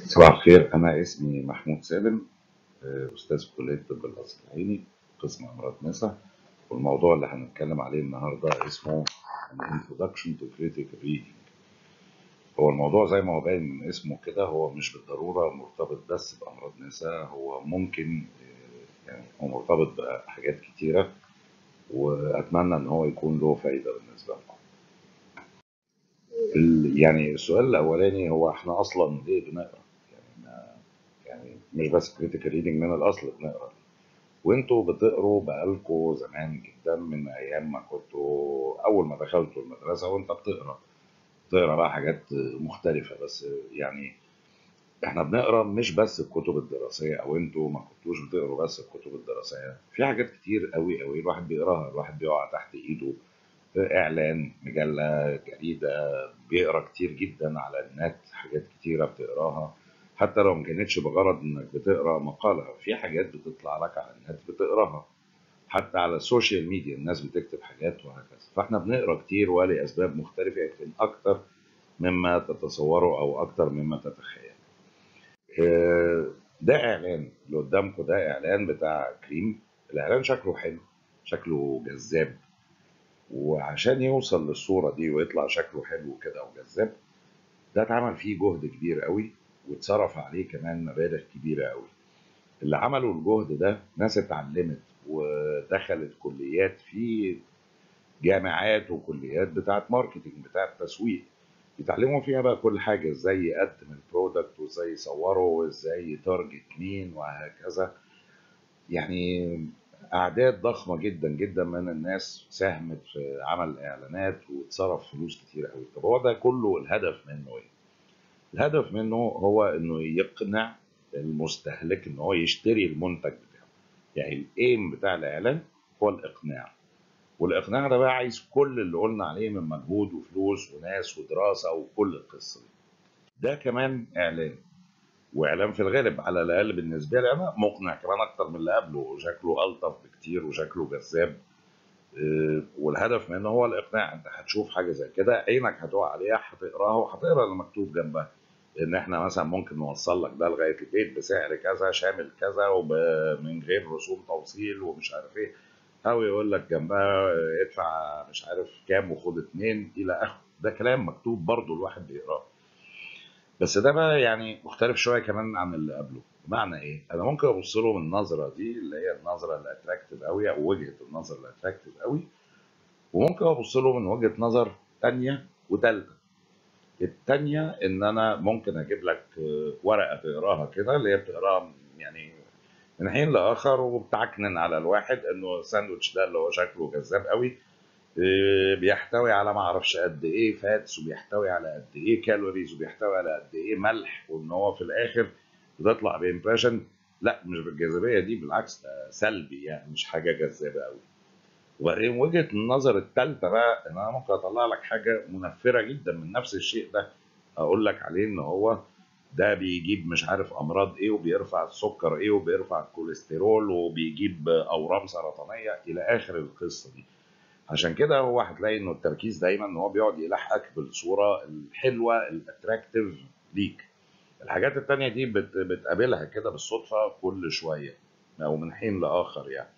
صباح الخير أنا اسمي محمود سالم آه، أستاذ في كلية طب القصر العيني قسم أمراض نسا والموضوع اللي هنتكلم عليه النهاردة اسمه An Introduction to Critical Reading هو الموضوع زي ما هو باين من اسمه كده هو مش بالضرورة مرتبط بس بأمراض نسا هو ممكن آه، يعني هو مرتبط بحاجات كتيرة وأتمنى إن هو يكون له فايدة بالنسبة لكم ال- يعني السؤال الأولاني هو إحنا أصلا ليه بنقرأ؟ يعني ما يعني مش بس كريتيكال ريدنج من الأصل بنقرأ وانتوا بتقروا بقالكوا زمان جدا من ايام ما كنتوا اول ما دخلتوا المدرسه وانت بتقرا بتقرا بقى حاجات مختلفه بس يعني احنا بنقرا مش بس الكتب الدراسيه او انتوا ما كنتوش بتقروا بس الكتب الدراسيه في حاجات كتير قوي قوي الواحد بيقراها الواحد بيقع تحت ايده اعلان مجله جريده بيقرا كتير جدا على النت حاجات كتيره بتقراها حتى لو ما كانتش بغرض انك بتقرا مقاله في حاجات بتطلع لك على النت بتقراها حتى على السوشيال ميديا الناس بتكتب حاجات وهكذا فاحنا بنقرا كتير ولاسباب مختلفه يمكن اكتر مما تتصوروا او اكتر مما تتخيلوا آه، ده اعلان اللي قدامكم ده اعلان بتاع كريم الاعلان شكله حلو شكله جذاب وعشان يوصل للصوره دي ويطلع شكله حلو كده وجذاب ده اتعمل فيه جهد كبير قوي واتصرف عليه كمان مبالغ كبيره قوي اللي عملوا الجهد ده ناس اتعلمت ودخلت كليات في جامعات وكليات بتاعت ماركتينج بتاعت تسويق يتعلموا فيها بقى كل حاجه ازاي يقدم البرودكت وازاي يصوره وازاي يتارجت مين وهكذا يعني اعداد ضخمه جدا جدا من الناس ساهمت في عمل اعلانات واتصرف فلوس كتير قوي طب هو ده كله الهدف منه ايه الهدف منه هو انه يقنع المستهلك ان هو يشتري المنتج بتاعه يعني الايم بتاع الاعلان هو الاقناع والاقناع ده بقى عايز كل اللي قلنا عليه من مجهود وفلوس وناس ودراسه وكل القصه دي ده كمان اعلان واعلان في الغالب على الاقل بالنسبه لي انا مقنع كمان اكتر من اللي قبله وشكله الطف بكتير وشكله جذاب آه، والهدف منه هو الاقناع انت هتشوف حاجه زي كده عينك هتقع عليها هتقراها وهتقرا اللي مكتوب جنبها ان احنا مثلا ممكن نوصل لك ده لغايه البيت بسعر كذا شامل كذا ومن غير رسوم توصيل ومش عارف ايه او يقول لك جنبها آه، ادفع مش عارف كام وخد اتنين الى اخره ده كلام مكتوب برضه الواحد بيقراه بس ده بقى يعني مختلف شويه كمان عن اللي قبله بمعنى ايه انا ممكن ابص له من النظره دي اللي هي النظره الاتراكتيف قوي او وجهه النظر الاتراكتيف قوي وممكن ابص له من وجهه نظر تانية وتالتة التانية ان انا ممكن اجيب لك آه، ورقه تقراها كده اللي هي بتقراها يعني من حين لاخر وبتعكنن على الواحد انه الساندوتش ده اللي هو شكله جذاب قوي آه، بيحتوي على ما اعرفش قد ايه فاتس وبيحتوي على قد ايه كالوريز وبيحتوي على قد ايه ملح وان هو في الاخر بتطلع بامبريشن لا مش بالجاذبيه دي بالعكس ده سلبي يعني مش حاجه جذابه قوي وبعدين وجهه النظر الثالثه بقى ان انا ممكن اطلع لك حاجه منفره جدا من نفس الشيء ده اقول لك عليه ان هو ده بيجيب مش عارف امراض ايه وبيرفع السكر ايه وبيرفع الكوليسترول وبيجيب اورام سرطانيه الى اخر القصه دي عشان كده هو هتلاقي انه التركيز دايما ان هو بيقعد يلحقك بالصوره الحلوه الاتراكتيف ليك الحاجات التانية دي بت بتقابلها كده بالصدفه كل شويه او من حين لاخر يعني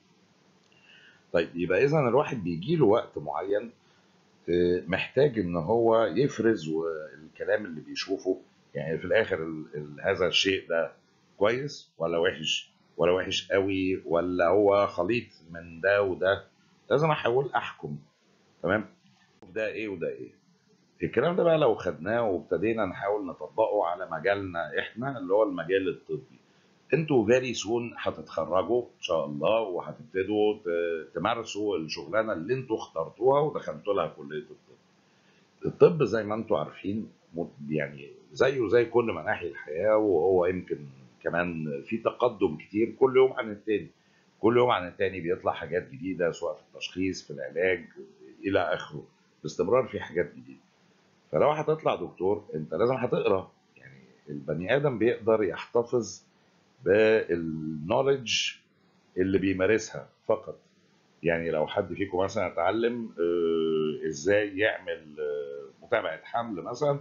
طيب يبقى اذا الواحد بيجي له وقت معين آه، محتاج ان هو يفرز و- الكلام اللي بيشوفه يعني في الاخر ال- ال- هذا الشيء ده كويس ولا وحش ولا وحش قوي ولا هو خليط من ده وده لازم احاول احكم تمام ده ايه وده ايه الكلام ده بقى لو خدناه وابتدينا نحاول نطبقه على مجالنا احنا اللي هو المجال الطبي انتوا فيري سون هتتخرجوا ان شاء الله وهتبتدوا ت- تمارسوا الشغلانه اللي انتوا اخترتوها ودخلتوا لها كليه الطب الطب زي ما انتوا عارفين مت- يعني زيه زي كل مناحي الحياه وهو يمكن كمان في تقدم كتير كل يوم عن التاني كل يوم عن التاني بيطلع حاجات جديده سواء في التشخيص في العلاج الى اخره باستمرار في حاجات جديده فلو هتطلع دكتور انت لازم هتقرا يعني البني ادم بيقدر يحتفظ بالنولج اللي بيمارسها فقط يعني لو حد فيكم مثلا اتعلم آه، ازاي يعمل آه، متابعه حمل مثلا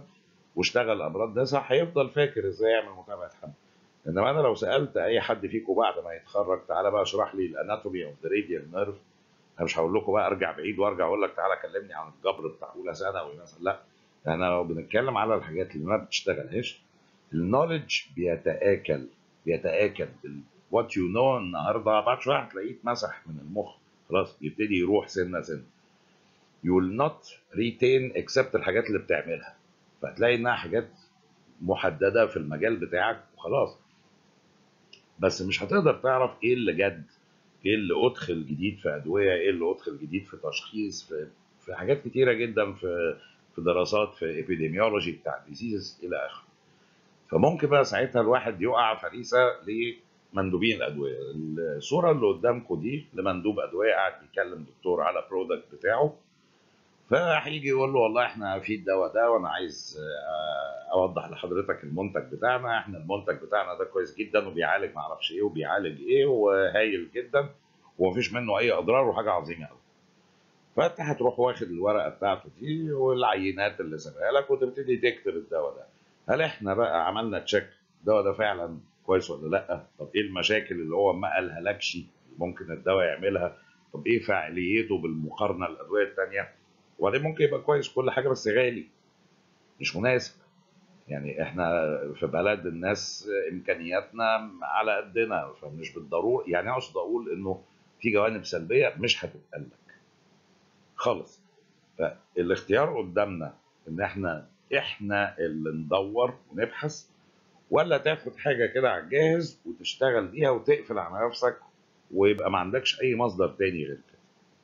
واشتغل الامراض ده صح هيفضل فاكر ازاي يعمل متابعه حمل انما انا لو سالت اي حد فيكم بعد ما يتخرج تعالى بقى اشرح لي الاناتومي اوف ذا راديال نيرف انا مش هقول لكم بقى ارجع بعيد وارجع اقول لك تعالى كلمني عن الجبر بتاع اولى ثانوي مثلا لا احنا لو بنتكلم على الحاجات اللي ما بتشتغلهاش النولج بيتاكل بيتاكل وات يو نو النهارده بعد شويه هتلاقيه اتمسح من المخ خلاص يبتدي يروح سنه سنه you will not retain except الحاجات اللي بتعملها فهتلاقي انها حاجات محدده في المجال بتاعك وخلاص بس مش هتقدر تعرف ايه اللي جد ايه اللي ادخل جديد في ادويه ايه اللي ادخل جديد في تشخيص في في حاجات كتيره جدا في في دراسات في ابيديميولوجي بتاع ديزيزز الى اخره فممكن بقى ساعتها الواحد يقع فريسه لمندوبين الادويه الصوره اللي قدامكم دي لمندوب ادويه قاعد بيكلم دكتور على برودكت بتاعه فهيجي يقول له والله احنا في الدواء ده وانا عايز آه، اوضح لحضرتك المنتج بتاعنا احنا المنتج بتاعنا ده كويس جدا وبيعالج معرفش ايه وبيعالج ايه وهايل جدا ومفيش منه اي اضرار وحاجه عظيمه قوي فانت هتروح واخد الورقه بتاعته دي والعينات اللي سابها لك وتبتدي تكتب الدواء ده هل احنا بقى عملنا تشيك الدواء ده فعلا كويس ولا لا طب ايه المشاكل اللي هو ما قالها لكش ممكن الدواء يعملها طب ايه فاعليته بالمقارنه للادويه الثانيه وبعدين ممكن يبقى كويس كل حاجه بس غالي مش مناسب يعني احنا في بلد الناس امكانياتنا على قدنا فمش بالضروره يعني اقصد اقول انه في جوانب سلبيه مش هتتقال لك خالص فالاختيار قدامنا ان احنا احنا اللي ندور ونبحث ولا تاخد حاجه كده على الجاهز وتشتغل بيها وتقفل على نفسك ويبقى ما عندكش اي مصدر تاني غير كده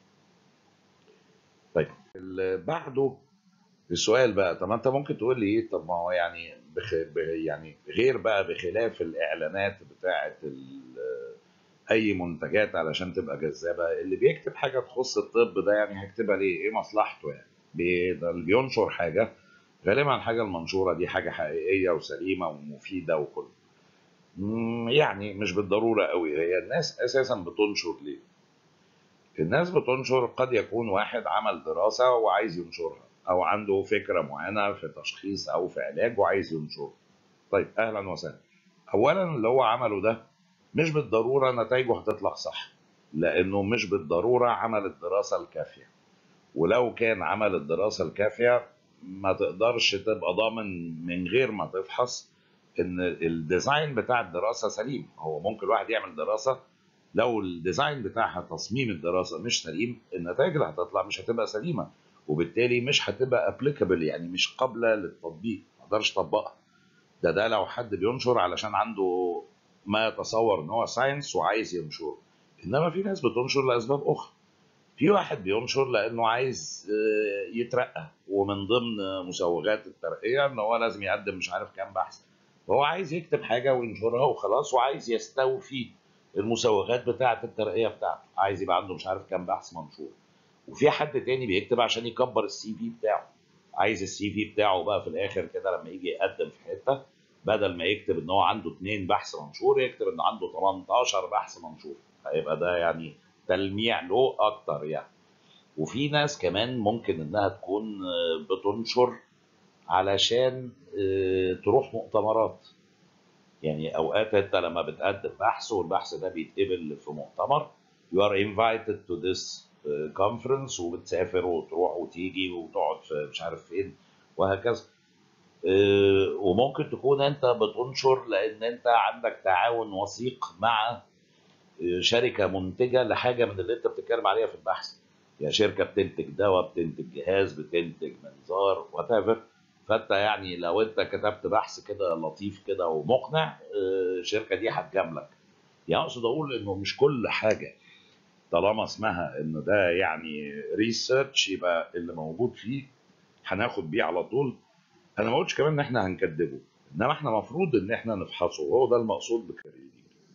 طيب اللي بعده السؤال بقى طب ما انت ممكن تقول لي ايه طب ما هو يعني بخ... ب... يعني غير بقى بخلاف الاعلانات بتاعه ال... اي منتجات علشان تبقى جذابه اللي بيكتب حاجه تخص الطب ده يعني هيكتبها ليه؟ ايه مصلحته يعني؟ بي... ده اللي بينشر حاجه غالبا الحاجه المنشوره دي حاجه حقيقيه وسليمه ومفيده وكل مم، يعني مش بالضروره قوي هي الناس اساسا بتنشر ليه؟ الناس بتنشر قد يكون واحد عمل دراسة وعايز ينشرها أو عنده فكرة معينة في تشخيص أو في علاج وعايز ينشرها طيب أهلا وسهلا أولا اللي هو عمله ده مش بالضرورة نتائجه هتطلع صح لأنه مش بالضرورة عمل الدراسة الكافية ولو كان عمل الدراسة الكافية ما تقدرش تبقى ضامن من غير ما تفحص ان الديزاين بتاع الدراسة سليم هو ممكن الواحد يعمل دراسة لو الديزاين بتاعها تصميم الدراسه مش سليم النتائج اللي هتطلع مش هتبقى سليمه وبالتالي مش هتبقى ابليكابل يعني مش قابله للتطبيق ما اقدرش اطبقها ده ده لو حد بينشر علشان عنده ما يتصور ان هو ساينس وعايز ينشره انما في ناس بتنشر لاسباب اخرى في واحد بينشر لانه عايز آه، يترقى ومن ضمن مسوغات الترقيه ان هو لازم يقدم مش عارف كام بحث فهو عايز يكتب حاجه وينشرها وخلاص وعايز يستوفي المسوغات بتاعه الترقيه بتاعته عايز يبقى عنده مش عارف كام بحث منشور وفي حد تاني بيكتب عشان يكبر السي في بتاعه عايز السي في بتاعه بقى في الاخر كده لما يجي يقدم في حته بدل ما يكتب ان هو عنده اثنين بحث منشور يكتب ان عنده 18 بحث منشور هيبقى ده يعني تلميع له اكتر يعني وفي ناس كمان ممكن انها تكون آه، بتنشر علشان آه، تروح مؤتمرات يعني اوقات انت لما بتقدم بحث والبحث ده بيتقبل في مؤتمر you are invited to this uh, conference وبتسافر وتروح وتيجي وتقعد في مش عارف فين وهكذا آه، وممكن تكون انت بتنشر لان انت عندك تعاون وثيق مع آه، شركه منتجه لحاجه من اللي انت بتتكلم عليها في البحث يعني شركه بتنتج دواء بتنتج جهاز بتنتج منظار وات فانت يعني لو انت كتبت بحث كده لطيف كده ومقنع آه، الشركه دي هتجاملك يعني اقصد اقول انه مش كل حاجه طالما اسمها ان ده يعني ريسيرش يبقى اللي موجود فيه هناخد بيه على طول انا ما قلتش كمان ان احنا هنكذبه انما احنا المفروض ان احنا نفحصه وهو ده المقصود بالكريدي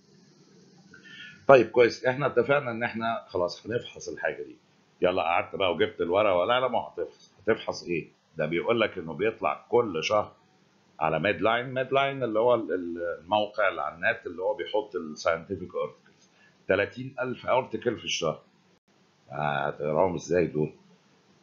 طيب كويس احنا اتفقنا ان احنا خلاص هنفحص الحاجه دي يلا قعدت بقى وجبت الورقه ولا لا ما هتفحص هتفحص ايه ده بيقول لك انه بيطلع كل شهر على ميد لاين ميد لاين اللي هو ال- ال- الموقع اللي على النت اللي هو بيحط الساينتفك ارتكلز 30000 ارتكل في الشهر هتقراهم ازاي دول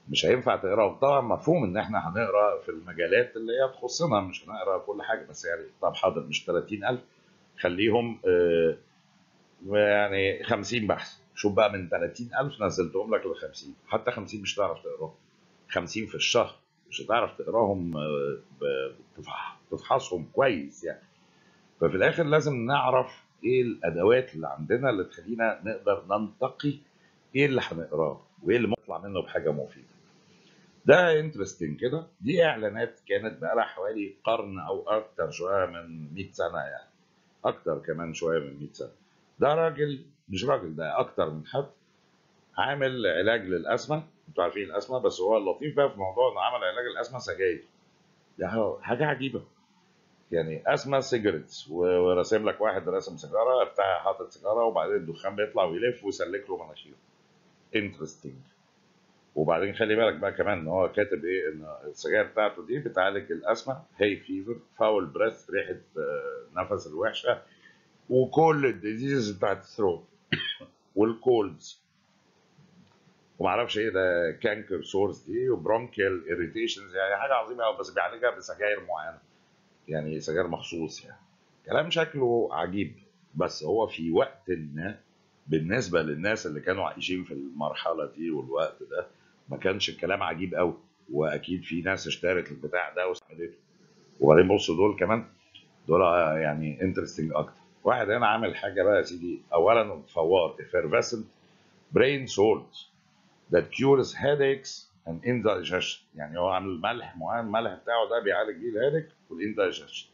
مش هينفع تقرا طبعا مفهوم ان احنا هنقرا في المجالات اللي هي تخصنا مش هنقرا كل حاجه بس يعني طب حاضر مش 30000 خليهم آه، يعني 50 بحث شوف بقى من 30000 نزلتهم لك ل 50 حتى 50 مش هتعرف تقراهم 50 في الشهر مش هتعرف تقراهم آه، ب- تفح- تفحصهم كويس يعني ففي الاخر لازم نعرف ايه الادوات اللي عندنا اللي تخلينا نقدر ننتقي ايه اللي هنقراه وايه اللي مطلع منه بحاجه مفيده ده انترستنج كده دي اعلانات كانت بقالها حوالي قرن او اكتر شويه من 100 سنه يعني اكتر كمان شويه من 100 سنه ده راجل مش راجل ده اكتر من حد عامل علاج للاسمه انتوا عارفين الاسمه بس هو اللطيف بقى في موضوع انه عمل علاج الاسمه سجاير ده حاجه عجيبه يعني اسمى سيجارتس وراسم لك واحد راسم سيجاره بتاع حاطط سيجاره وبعدين الدخان بيطلع ويلف ويسلك له مناخيره انترستنج وبعدين خلي بالك بقى كمان ان هو كاتب ايه ان السجاير بتاعته دي بتعالج الاسمى هي فيفر فاول بريث ريحه آه، نفس الوحشه وكل الديزيز بتاعت الثروت والكولدز ومعرفش ايه ده كانكر سورس دي وبرونكيال اريتيشنز يعني حاجه عظيمه قوي بس بيعالجها بسجاير معينه يعني سجاير مخصوص يعني كلام شكله عجيب بس هو في وقت ما بالنسبه للناس اللي كانوا عايشين في المرحله دي والوقت ده ما كانش الكلام عجيب قوي واكيد في ناس اشترت البتاع ده واستعملته وبعدين بص دول كمان دول يعني انترستنج اكتر واحد هنا عامل حاجه بقى يا سيدي اولا فوار effervescent brain salt that cures headaches and indigestion يعني هو عامل ملح معين الملح بتاعه ده بيعالج بيه الهيدك والاندايجيشن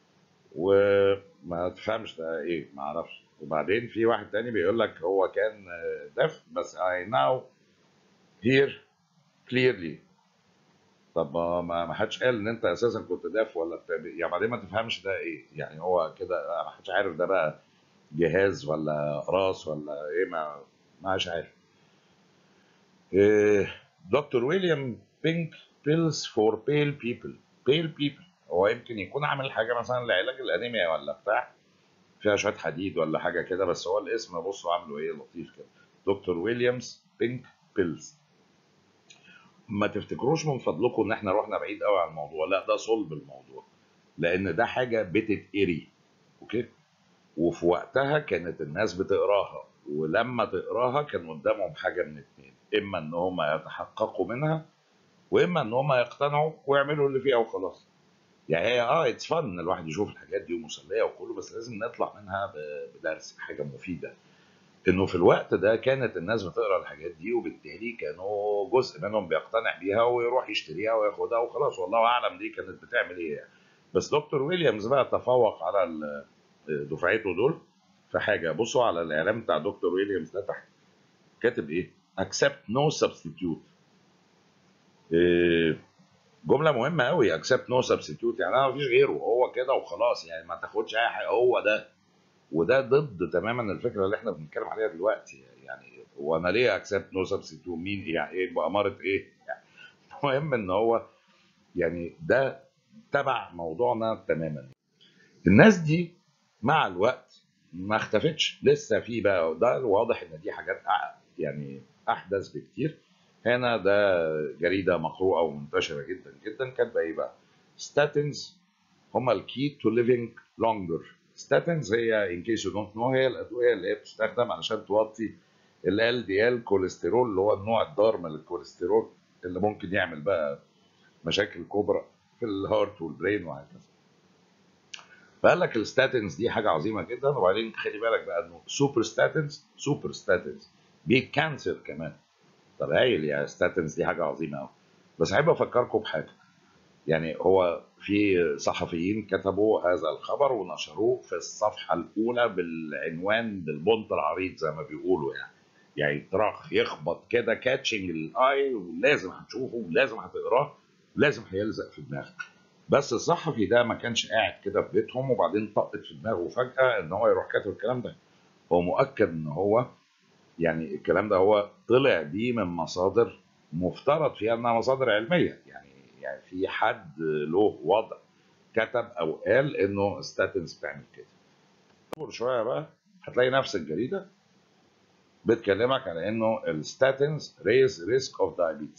وما تفهمش ده ايه ما اعرفش وبعدين في واحد تاني بيقول لك هو كان دف بس I now hear clearly طب ما ما ما حدش قال ان انت اساسا كنت داف ولا بتاع يعني بعدين ما تفهمش ده ايه يعني هو كده ما حدش عارف ده بقى جهاز ولا راس ولا ايه ما ما حدش عارف إيه دكتور ويليام بينك بيلز فور بيل بيبل بيل بيبل هو يمكن يكون عامل حاجه مثلا لعلاج الانيميا ولا بتاع فيها شويه حديد ولا حاجه كده بس هو الاسم بصوا عامله ايه لطيف كده دكتور ويليامز بينك بيلز ما تفتكروش من فضلكم ان احنا رحنا بعيد قوي عن الموضوع لا ده صلب الموضوع لان ده حاجه بتتقري اوكي وفي وقتها كانت الناس بتقراها ولما تقراها كان قدامهم حاجه من اتنين اما ان هم يتحققوا منها واما ان هم يقتنعوا ويعملوا اللي فيها وخلاص يعني هي اه اتس فن ان الواحد يشوف الحاجات دي ومسليه وكله بس لازم نطلع منها ب- بدرس حاجه مفيده انه في الوقت ده كانت الناس بتقرا الحاجات دي وبالتالي كانوا جزء منهم بيقتنع بيها ويروح يشتريها وياخدها وخلاص والله اعلم دي كانت بتعمل ايه يعني بس دكتور ويليامز بقى تفوق على ال- دفعته دول في حاجه بصوا على الاعلان بتاع دكتور ويليامز ده تحت كاتب ايه accept no substitute إيه جمله مهمه قوي accept no substitute يعني انا مفيش غيره هو كده وخلاص يعني ما تاخدش اي حاجه هو ده وده ضد تماما الفكره اللي احنا بنتكلم عليها دلوقتي يعني وانا ليه اكسبت نو سبستيتيوت مين يعني ايه بأمارة ايه يعني المهم ان هو يعني ده تبع موضوعنا تماما الناس دي مع الوقت ما اختفتش لسه في بقى ده واضح ان دي حاجات أع- يعني احدث بكتير هنا ده جريده مقروءه ومنتشره جدا جدا كاتبه ايه بقى ستاتنز هما الكي تو ليفينج لونجر ستاتنز هي ان كيس يو دونت نو هي الادويه اللي هي بتستخدم علشان توطي ال دي ال كوليسترول اللي هو النوع الضار من الكوليسترول اللي ممكن يعمل بقى مشاكل كبرى في الهارت والبرين وهكذا فقال لك الستاتنز دي حاجه عظيمه جدا وبعدين خلي بالك بقى انه سوبر ستاتنز سوبر ستاتنز بيت كانسر كمان طب هايل يا ستاتنز دي حاجه عظيمه قوي بس احب افكركم بحاجه يعني هو في صحفيين كتبوا هذا الخبر ونشروه في الصفحه الاولى بالعنوان بالبنط العريض زي ما بيقولوا يعني يعني طرخ يخبط كده كاتشنج الاي ولازم هتشوفه ولازم هتقراه لازم هيلزق في دماغك بس الصحفي ده ما كانش قاعد كده في بيتهم وبعدين طقت في دماغه فجاه ان هو يروح كاتب الكلام ده هو مؤكد ان هو يعني الكلام ده هو طلع بيه من مصادر مفترض فيها انها مصادر علميه يعني يعني في حد له وضع كتب او قال انه ستاتنز بتعمل كده دور شويه بقى هتلاقي نفس الجريده بتكلمك على انه الستاتنز ريز ريسك اوف diabetes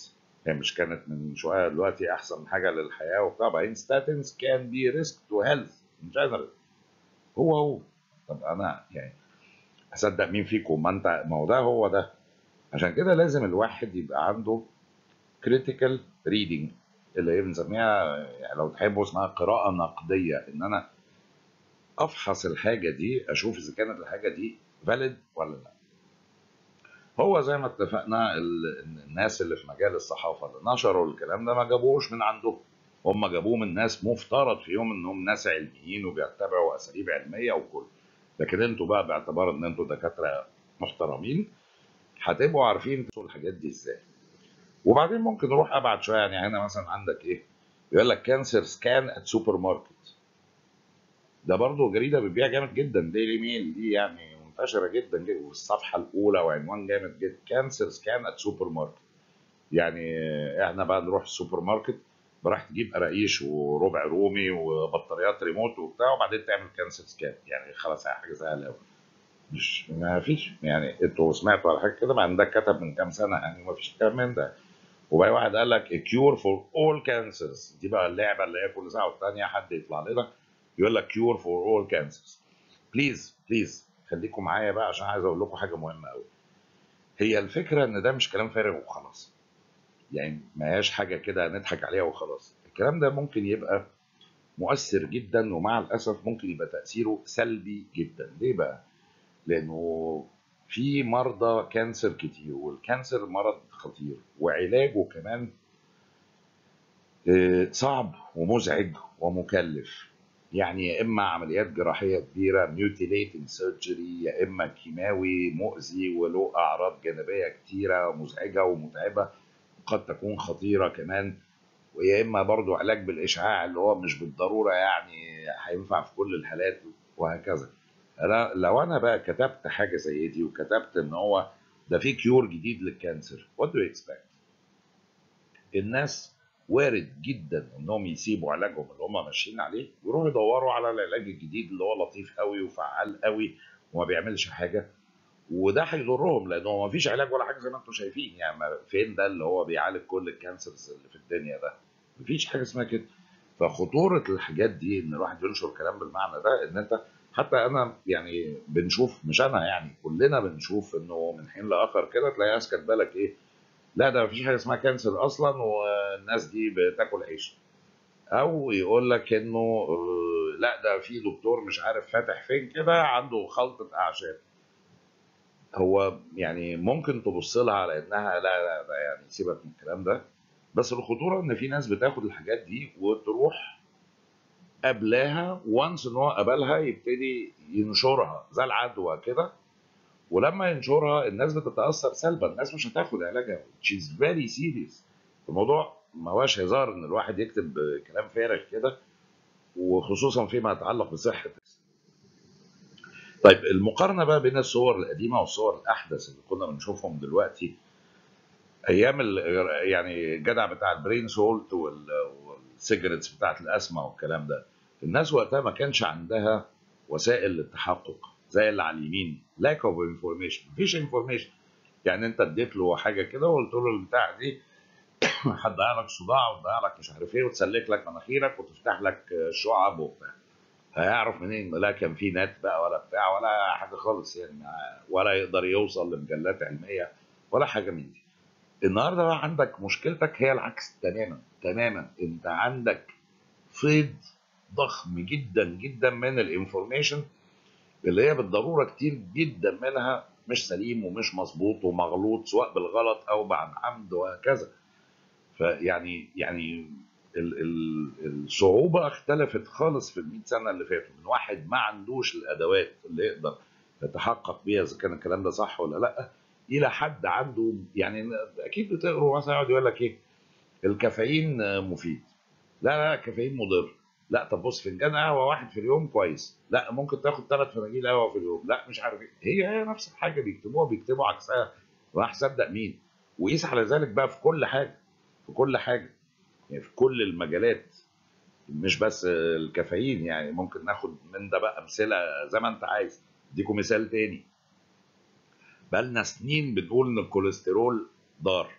هي مش كانت من شويه دلوقتي احسن حاجه للحياه وبتاع بعدين ستاتنز كان بي ريسك تو هيلث ان جنرال هو هو طب انا يعني اصدق مين فيكم ما انت ما هو ده هو ده عشان كده لازم الواحد يبقى عنده critical reading اللي هي بنسميها يعني لو تحبوا اسمها قراءة نقدية ان انا افحص الحاجة دي اشوف اذا كانت الحاجة دي valid ولا لا هو زي ما اتفقنا ال- إن الناس اللي في مجال الصحافة اللي نشروا الكلام ده ما جابوهوش من عندهم هم جابوه من ناس مفترض فيهم انهم ناس علميين وبيتبعوا اساليب علميه وكل لكن انتوا بقى باعتبار ان انتوا دكاتره محترمين هتبقوا عارفين تسوقوا الحاجات دي ازاي وبعدين ممكن نروح ابعد شويه يعني هنا مثلا عندك ايه يقول لك كانسر سكان ات سوبر ماركت ده برضه جريده بتبيع جامد جدا ديلي ميل دي يعني منتشره جدا جدا وفي الصفحه الاولى وعنوان جامد جدا كانسر سكان ات سوبر ماركت يعني احنا بقى نروح السوبر ماركت براح تجيب قراقيش وربع رومي وبطاريات ريموت وبتاع وبعدين تعمل كانسر سكان يعني خلاص هي حاجه سهله قوي مش ما فيش يعني انتوا سمعتوا على حاجه كده مع ان ده كتب من كام سنه يعني ما فيش الكلام من ده وبقى واحد قال لك كيور فور اول كانسرز دي بقى اللعبه اللي هي كل ساعه والثانيه حد يطلع لنا يقول لك كيور فور اول كانسرز بليز بليز خليكم معايا بقى عشان عايز اقول لكم حاجه مهمه قوي هي الفكره ان ده مش كلام فارغ وخلاص يعني ما هياش حاجه كده نضحك عليها وخلاص الكلام ده ممكن يبقى مؤثر جدا ومع الاسف ممكن يبقى تاثيره سلبي جدا ليه بقى لانه في مرضى كانسر كتير والكانسر مرض خطير وعلاجه كمان آه، صعب ومزعج ومكلف يعني يا اما عمليات جراحيه كبيره ميوتيليتنج سيرجري يا اما كيماوي مؤذي وله اعراض جانبيه كتيره ومزعجه ومتعبه قد تكون خطيره كمان ويا اما برضو علاج بالاشعاع اللي هو مش بالضروره يعني هينفع في كل الحالات وهكذا انا لو انا بقى كتبت حاجه زي دي وكتبت ان هو ده في كيور جديد للكانسر what do you expect الناس وارد جدا انهم يسيبوا علاجهم اللي هم ماشيين عليه ويروحوا يدوروا على العلاج الجديد اللي هو لطيف قوي وفعال قوي وما بيعملش حاجه وده هيضرهم لانه ما فيش علاج ولا حاجه زي ما انتم شايفين يعني ما- فين ده اللي هو بيعالج كل الكانسرز اللي في الدنيا ده مفيش حاجه اسمها كده فخطوره الحاجات دي ان الواحد ينشر كلام بالمعنى ده ان انت حتى انا يعني بنشوف مش انا يعني كلنا بنشوف انه من حين لاخر كده تلاقي ناس كاتبه لك ايه لا ده مفيش حاجه اسمها كانسر اصلا والناس دي بتاكل عيش او يقول لك انه آه، لا ده في دكتور مش عارف فاتح فين كده عنده خلطه اعشاب هو يعني ممكن تبص لها على انها لا لا لا يعني سيبك من الكلام ده بس الخطوره ان في ناس بتاخد الحاجات دي وتروح قبلاها وانس ان هو قبلها يبتدي ينشرها زي العدوى كده ولما ينشرها الناس بتتاثر سلبا الناس مش هتاخد علاجها she's very serious الموضوع ما هواش هزار ان الواحد يكتب كلام فارغ كده وخصوصا فيما يتعلق بصحه طيب المقارنه بقى بين الصور القديمه والصور الاحدث اللي كنا بنشوفهم دلوقتي ايام ال- يعني الجدع بتاع البرين سولت وال- والسيجرتس بتاعت الاسمه والكلام ده الناس وقتها ما كانش عندها وسائل للتحقق زي اللي على اليمين lack of information مفيش information يعني انت اديت له حاجه كده وقلت له البتاع دي هتضيع لك صداع وتضيع لك مش عارف ايه وتسلك لك مناخيرك وتفتح لك شعب وبتاع هيعرف منين لا كان في نت بقى ولا بتاع ولا حاجه خالص يعني ما- ولا يقدر يوصل لمجلات علميه ولا حاجه من دي النهارده بقى عندك مشكلتك هي العكس تماما تماما انت عندك فيض ضخم جدا جدا من الانفورميشن اللي هي بالضروره كتير جدا منها مش سليم ومش مظبوط ومغلوط سواء بالغلط او بعد عمد وهكذا فيعني يعني ال ال الصعوبه اختلفت خالص في ال 100 سنه اللي فاتوا من واحد ما عندوش الادوات اللي يقدر يتحقق بيها اذا كان الكلام ده صح ولا لا الى حد عنده يعني اكيد بتقروا مثلا يقعد يقول لك ايه الكافيين مفيد لا لا الكافيين مضر لا طب بص فنجان قهوه واحد في اليوم كويس لا ممكن تاخد ثلاث فناجيل قهوه في اليوم لا مش عارف ايه هي هي نفس الحاجه بيكتبوها بيكتبوا عكسها راح صدق مين وقيس على ذلك بقى في كل حاجه في كل حاجه يعني في كل المجالات مش بس الكافيين يعني ممكن ناخد من ده بقى امثله زي ما انت عايز اديكم مثال تاني بقالنا سنين بنقول ان الكوليسترول ضار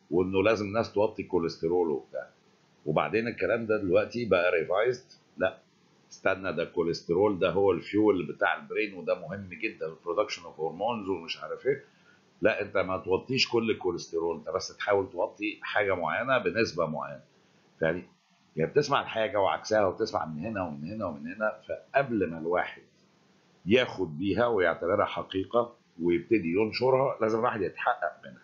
وانه لازم الناس توطي الكوليسترول وبتاع وبعدين الكلام ده دلوقتي بقى ريفايزد لا استنى ده الكوليسترول ده هو الفيول بتاع البرين وده مهم جدا البرودكشن اوف هرمونز ومش عارف ايه لا انت ما توطيش كل الكوليسترول انت بس تحاول توطي حاجه معينه بنسبه معينه يعني يعني بتسمع الحاجه وعكسها وبتسمع من هنا ومن هنا ومن هنا فقبل ما الواحد ياخد بيها ويعتبرها حقيقه ويبتدي ينشرها لازم الواحد يتحقق منها.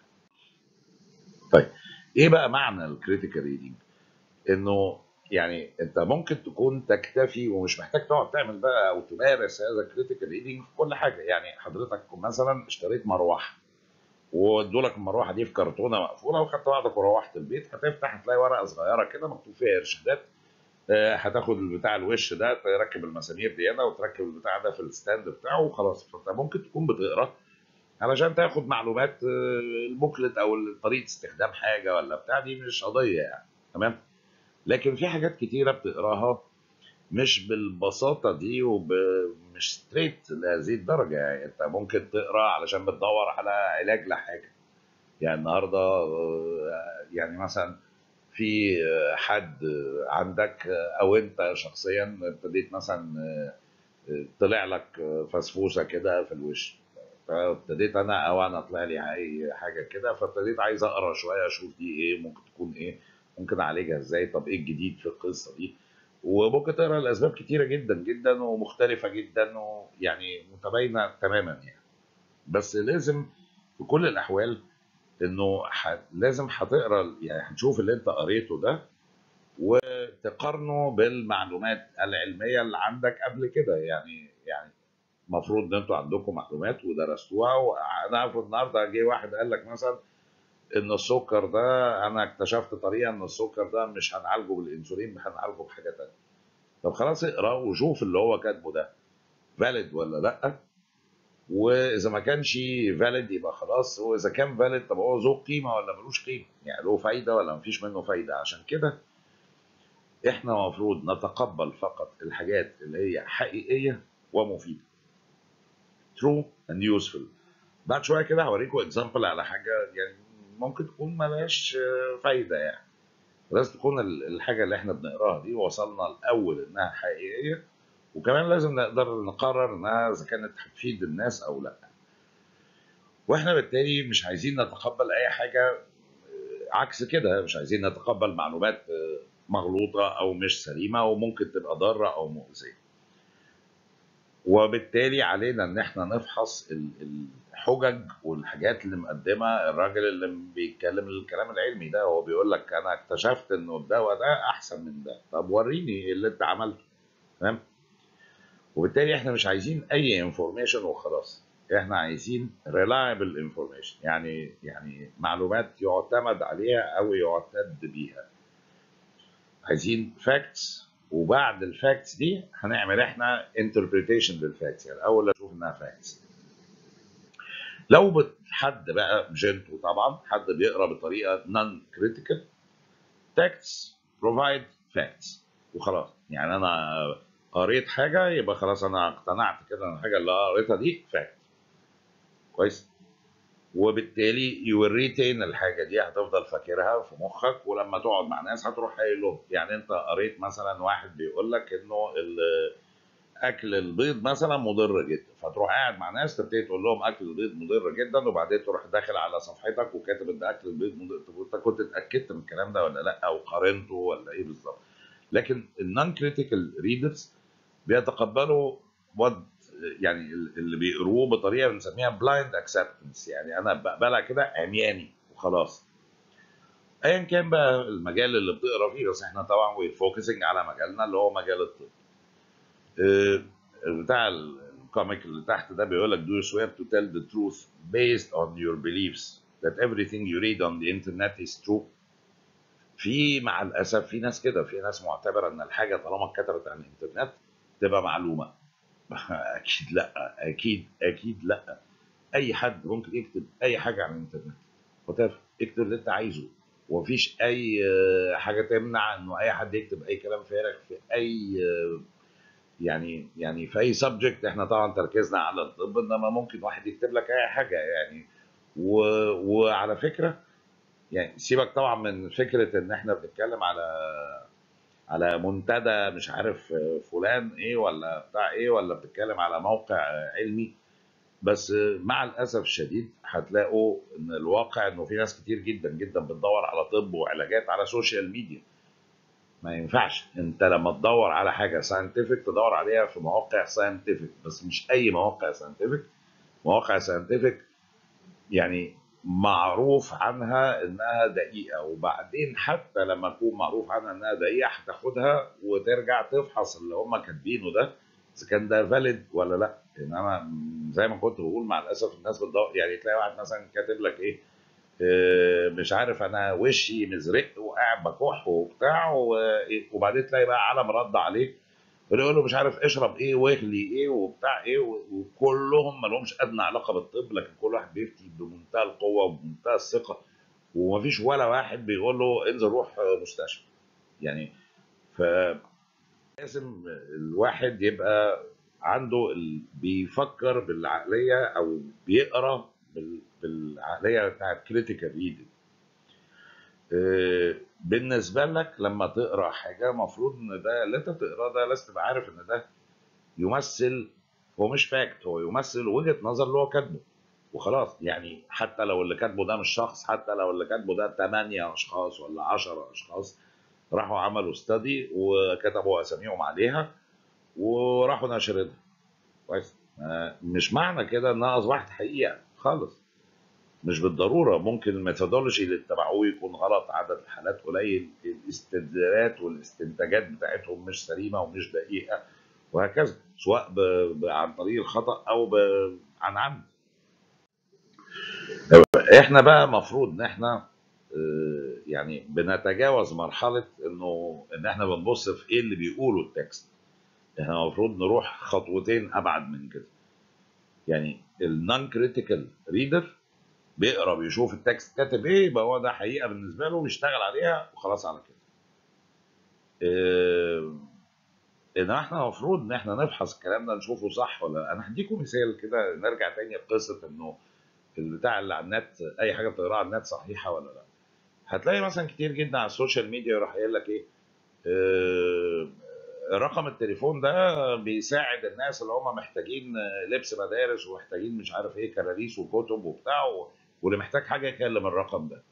طيب ايه بقى معنى الكريتيكال ريدنج؟ انه يعني انت ممكن تكون تكتفي ومش محتاج تقعد تعمل بقى او تمارس هذا الكريتيكال ريدنج في كل حاجه يعني حضرتك مثلا اشتريت مروحه وادوا لك المروحه دي في كرتونه مقفوله وخدت بعضك وروحت البيت هتفتح هتلاقي ورقه صغيره كده مكتوب فيها ارشادات آه، هتاخد بتاع الوش ده تركب المسامير دي هنا وتركب البتاع ده في الستاند بتاعه وخلاص فانت ممكن تكون بتقرا علشان تاخد معلومات آه، البوكلت او طريقه استخدام حاجه ولا بتاع دي مش قضيه يعني تمام لكن في حاجات كتيره بتقراها مش بالبساطه دي ومش ستريت لهذه الدرجه يعني انت ممكن تقرا علشان بتدور على علاج لحاجه يعني النهارده آه، يعني مثلا في آه، حد عندك آه، او انت شخصيا ابتديت مثلا آه، آه، طلع لك آه، فسفوسه كده في الوش فابتديت انا او انا طلع لي اي حاجه كده فابتديت عايز اقرا شويه اشوف دي ايه ممكن تكون ايه ممكن اعالجها ازاي طب ايه الجديد في القصه دي وممكن تقرا الاسباب كتيره جدا جدا ومختلفه جدا ويعني متباينه تماما يعني بس لازم في كل الاحوال انه ح... لازم هتقرا يعني هتشوف اللي انت قريته ده وتقارنه بالمعلومات العلميه اللي عندك قبل كده يعني يعني المفروض ان انتوا عندكم معلومات ودرستوها وانا عارف النهارده جه واحد قال لك مثلا ان السكر ده انا اكتشفت طريقه ان السكر ده مش هنعالجه بالانسولين هنعالجه بحاجه تانيه طب خلاص اقرا وشوف اللي هو كاتبه ده فاليد ولا لا واذا ما كانش فاليد يبقى خلاص واذا كان فاليد طب هو ذو قيمه ولا ملوش قيمه يعني له فايده ولا مفيش منه فايده عشان كده احنا المفروض نتقبل فقط الحاجات اللي هي حقيقيه ومفيده true and useful بعد شويه كده هوريكم اكزامبل على حاجه يعني ممكن تكون ملهاش آه، فايده يعني لازم تكون ال- الحاجه اللي احنا بنقراها دي وصلنا الاول انها حقيقيه وكمان لازم نقدر نقرر انها اذا كانت هتفيد الناس او لا واحنا بالتالي مش عايزين نتقبل اي حاجه آه، عكس كده مش عايزين نتقبل معلومات آه، مغلوطه او مش سليمه وممكن تبقى ضاره او مؤذيه وبالتالي علينا ان احنا نفحص ال- الحجج والحاجات اللي مقدمها الراجل اللي بيتكلم الكلام العلمي ده هو بيقول لك انا اكتشفت انه الدواء ده احسن من ده طب وريني إيه اللي انت عملته تمام وبالتالي احنا مش عايزين اي انفورميشن وخلاص احنا عايزين reliable information يعني يعني معلومات يعتمد عليها او يعتد بيها عايزين فاكتس وبعد الفاكتس دي هنعمل احنا interpretation للفاكتس يعني الاول اشوف انها فاكتس لو بت- حد بقى جنتو طبعا حد بيقرا بطريقه نون كريتيكال facts provide facts وخلاص يعني انا قريت حاجه يبقى خلاص انا اقتنعت كده ان الحاجه اللي قريتها دي فاكت كويس وبالتالي you will retain الحاجه دي هتفضل فاكرها في مخك ولما تقعد مع ناس هتروح قايل لهم يعني انت قريت مثلا واحد بيقول لك انه ال- اكل البيض مثلا مضر جدا فتروح قاعد مع ناس تبتدي تقول لهم اكل البيض مضر جدا وبعدين تروح داخل على صفحتك وكاتب ان اكل البيض مضر طب انت كنت اتاكدت من الكلام ده ولا لا او قارنته ولا ايه بالظبط لكن النون كريتيكال ريدرز بيتقبلوا what يعني اللي بيقروه بطريقه بنسميها بلايند اكسبتنس يعني انا بقبلها كده عمياني وخلاص ايا كان بقى المجال اللي بتقرا فيه بس احنا طبعا وي فوكسنج على مجالنا اللي هو مجال الطب آه، بتاع الكوميك اللي تحت ده بيقول لك do you swear to tell the truth based on your beliefs that everything you read on the internet is true في مع الاسف في ناس كده في ناس معتبره ان الحاجه طالما اتكتبت على الانترنت تبقى معلومه اكيد لا اكيد اكيد لا اي حد ممكن يكتب اي حاجه على الانترنت وتف اكتب اللي انت عايزه ومفيش اي آه، حاجه تمنع انه اي حد يكتب اي كلام فارغ في اي آه، يعني يعني في اي سبجكت احنا طبعا تركيزنا على الطب انما ممكن واحد يكتب لك اي حاجه يعني و... وعلى فكره يعني سيبك طبعا من فكره ان احنا بنتكلم على على منتدى مش عارف فلان ايه ولا بتاع ايه ولا بتتكلم على موقع علمي بس مع الاسف الشديد هتلاقوا ان الواقع انه في ناس كتير جدا جدا بتدور على طب وعلاجات على سوشيال ميديا ما ينفعش انت لما تدور على حاجه ساينتفك تدور عليها في مواقع ساينتفك بس مش اي مواقع ساينتفك مواقع ساينتفك يعني معروف عنها انها دقيقه وبعدين حتى لما تكون معروف عنها انها دقيقه هتاخدها وترجع تفحص اللي هم كاتبينه ده اذا كان ده فاليد ولا لا انما زي ما كنت بقول مع الاسف الناس بتدور يعني تلاقي واحد مثلا كاتب لك ايه آه، مش عارف انا وشي مزرق وقاعد بكح وبتاع و- وبعدين تلاقي بقى علم رد عليه يقول له مش عارف اشرب ايه واغلي ايه وبتاع ايه و- وكلهم ما لهمش ادنى علاقه بالطب لكن كل واحد بيفتي بمنتهى القوه وبمنتهى الثقه ومفيش ولا واحد بيقول له انزل روح مستشفى يعني فلازم الواحد يبقى عنده ال... بيفكر بالعقليه او بيقرا بال... بالعقليه بتاعت كريتيكال ريدنج بالنسبه لك لما تقرا حاجه المفروض ان ده اللي انت بتقراه ده لازم تبقى عارف ان ده يمثل هو مش فاكت هو يمثل وجهه نظر اللي هو كاتبه وخلاص يعني حتى لو اللي كاتبه ده مش شخص حتى لو اللي كاتبه ده 8 اشخاص ولا 10 اشخاص راحوا عملوا استدي وكتبوا اساميهم عليها وراحوا ناشرينها كويس آه، مش معنى كده انها اصبحت حقيقه خالص مش بالضروره ممكن الميثودولوجي اللي اتبعوه يكون غلط عدد الحالات قليل الاستدلالات والاستنتاجات بتاعتهم مش سليمه ومش دقيقه وهكذا سواء ب... ب... عن طريق الخطا او ب... عن عمد احنا بقى مفروض ان احنا آه، يعني بنتجاوز مرحله انه ان احنا بنبص في ايه اللي بيقوله التكست احنا المفروض نروح خطوتين ابعد من كده يعني النون كريتيكال ريدر بيقرا بيشوف التكست كاتب ايه يبقى هو ده حقيقه بالنسبه له بيشتغل عليها وخلاص على كده آه، انما احنا المفروض ان احنا نفحص الكلام ده نشوفه صح ولا لا. انا هديكم مثال كده نرجع تاني لقصه انه البتاع اللي على النت اي حاجه بتقراها على النت صحيحه ولا لا هتلاقي مثلا كتير جدا على السوشيال ميديا يروح قايل لك ايه آه، رقم التليفون ده بيساعد الناس اللي هم محتاجين لبس مدارس ومحتاجين مش عارف ايه كراريس وكتب وبتاع و- واللي محتاج حاجه يكلم الرقم ده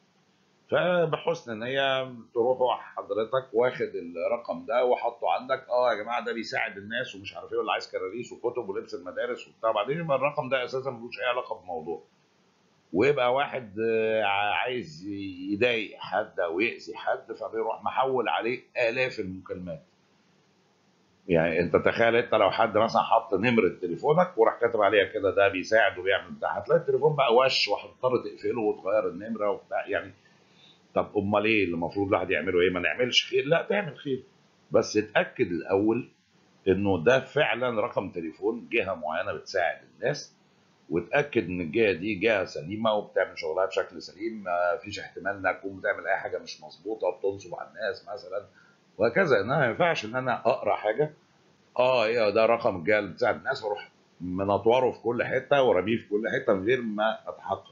فبحسن نيه تروحوا حضرتك واخد الرقم ده وحطه عندك اه يا جماعه ده بيساعد الناس ومش عارف ايه واللي عايز كراريس وكتب ولبس المدارس وبتاع بعدين يبقى الرقم ده اساسا ملوش اي علاقه بالموضوع ويبقى واحد آه، عايز يضايق حد او يأذي حد فبيروح محول عليه آلاف المكالمات يعني انت تخيل انت لو حد مثلا حط نمرة تليفونك وراح كاتب عليها كده ده بيساعد وبيعمل بتاع هتلاقي التليفون بقى وش وهتضطر تقفله وتغير النمرة وبتاع يعني طب امال ايه اللي المفروض الواحد يعمله ايه ما نعملش خير لا تعمل خير بس اتاكد الاول انه ده فعلا رقم تليفون جهه معينه بتساعد الناس وتاكد ان الجهه دي جهه سليمه وبتعمل شغلها بشكل سليم ما فيش احتمال انها تكون بتعمل اي حاجه مش مظبوطه وبتنصب على الناس مثلا وهكذا انها ما ينفعش ان انا اقرا حاجه اه ايه ده رقم الجهه اللي بتساعد الناس واروح منطوره في كل حته ورميه في كل حته من غير ما اتحقق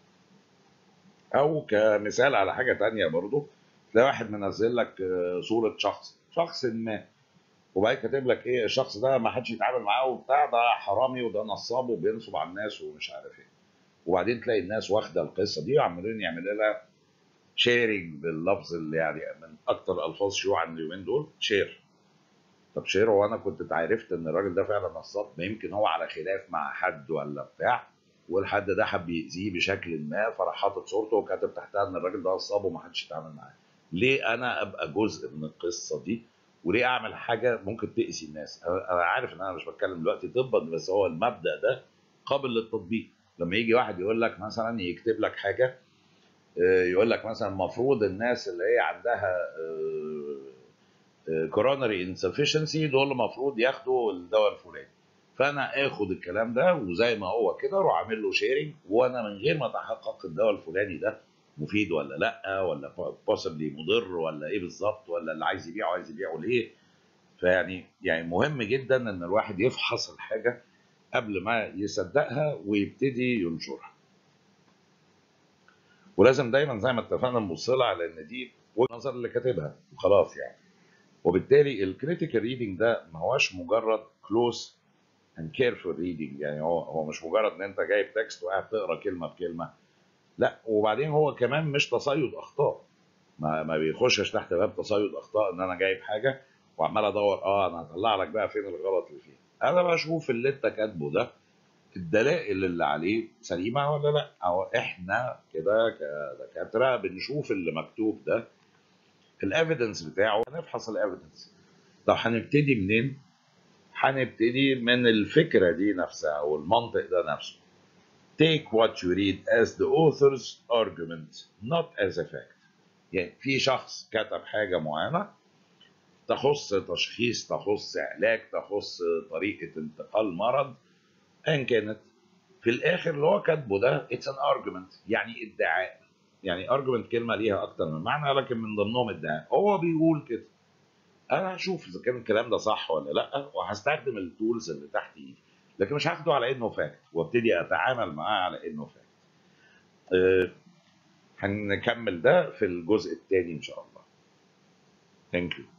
او كمثال على حاجه تانية برضو تلاقي واحد منزل لك آه، صوره شخص شخص ما وبعدين كاتب لك ايه الشخص ده ما حدش يتعامل معاه وبتاع ده حرامي وده نصاب وبينصب على الناس ومش عارف ايه وبعدين تلاقي الناس واخده القصه دي وعمالين يعملوا لها شيرنج باللفظ اللي يعني من اكتر الالفاظ شيوعا اليومين دول شير طب شير هو انا كنت عرفت ان الراجل ده فعلا نصاب ما يمكن هو على خلاف مع حد ولا بتاع والحد ده حب يأذيه بشكل ما فراح حاطط صورته وكاتب تحتها ان الراجل ده نصاب وما حدش يتعامل معاه ليه انا ابقى جزء من القصه دي وليه اعمل حاجه ممكن تاذي الناس انا أنا عارف ان انا مش بتكلم دلوقتي طبا بس هو المبدا ده قابل للتطبيق لما يجي واحد يقول لك مثلا يكتب لك حاجه آه، يقول لك مثلا المفروض الناس اللي هي عندها كورونري انسفشنسي دول المفروض ياخدوا الدواء الفلاني فانا اخد الكلام ده وزي ما هو كده اروح اعمل له شيرنج وانا من غير ما اتحقق الدواء الفلاني ده مفيد ولا لا ولا بوسبلي مضر ولا ايه بالظبط ولا اللي عايز يبيعه عايز يبيعه ليه فيعني يعني مهم جدا ان الواحد يفحص الحاجه قبل ما يصدقها ويبتدي ينشرها ولازم دايما زي ما اتفقنا نبص لها على ان دي وجهه نظر اللي كاتبها وخلاص يعني وبالتالي الكريتيكال ريدنج ده ما هوش مجرد كلوز اند كيرفول ريدنج يعني هو هو مش مجرد ان انت جايب تكست وقاعد تقرا كلمه بكلمه لا وبعدين هو كمان مش تصيد اخطاء ما ما بيخشش تحت باب تصيد اخطاء ان انا جايب حاجه وعمال ادور اه انا هطلع لك بقى فين الغلط اللي فيها انا بشوف اللي انت كاتبه ده الدلائل اللي عليه سليمه ولا لا او احنا كده كدكاتره بنشوف اللي مكتوب ده الايفيدنس بتاعه نفحص الايفيدنس طب هنبتدي منين هنبتدي من الفكره دي نفسها او المنطق ده نفسه take what you read as the author's argument not as a fact يعني في شخص كتب حاجه معينه تخص تشخيص تخص علاج تخص طريقه انتقال مرض ايا كانت في الاخر اللي هو كاتبه ده اتس ان ارجيومنت يعني ادعاء يعني ارجيومنت كلمه ليها اكتر من معنى لكن من ضمنهم ادعاء هو بيقول كده انا هشوف اذا كان الكلام ده صح ولا لا وهستخدم التولز اللي تحت ايدي لكن مش هاخده على انه فاكت وابتدي اتعامل معاه على انه فاكت أه هنكمل ده في الجزء الثاني ان شاء الله ثانك يو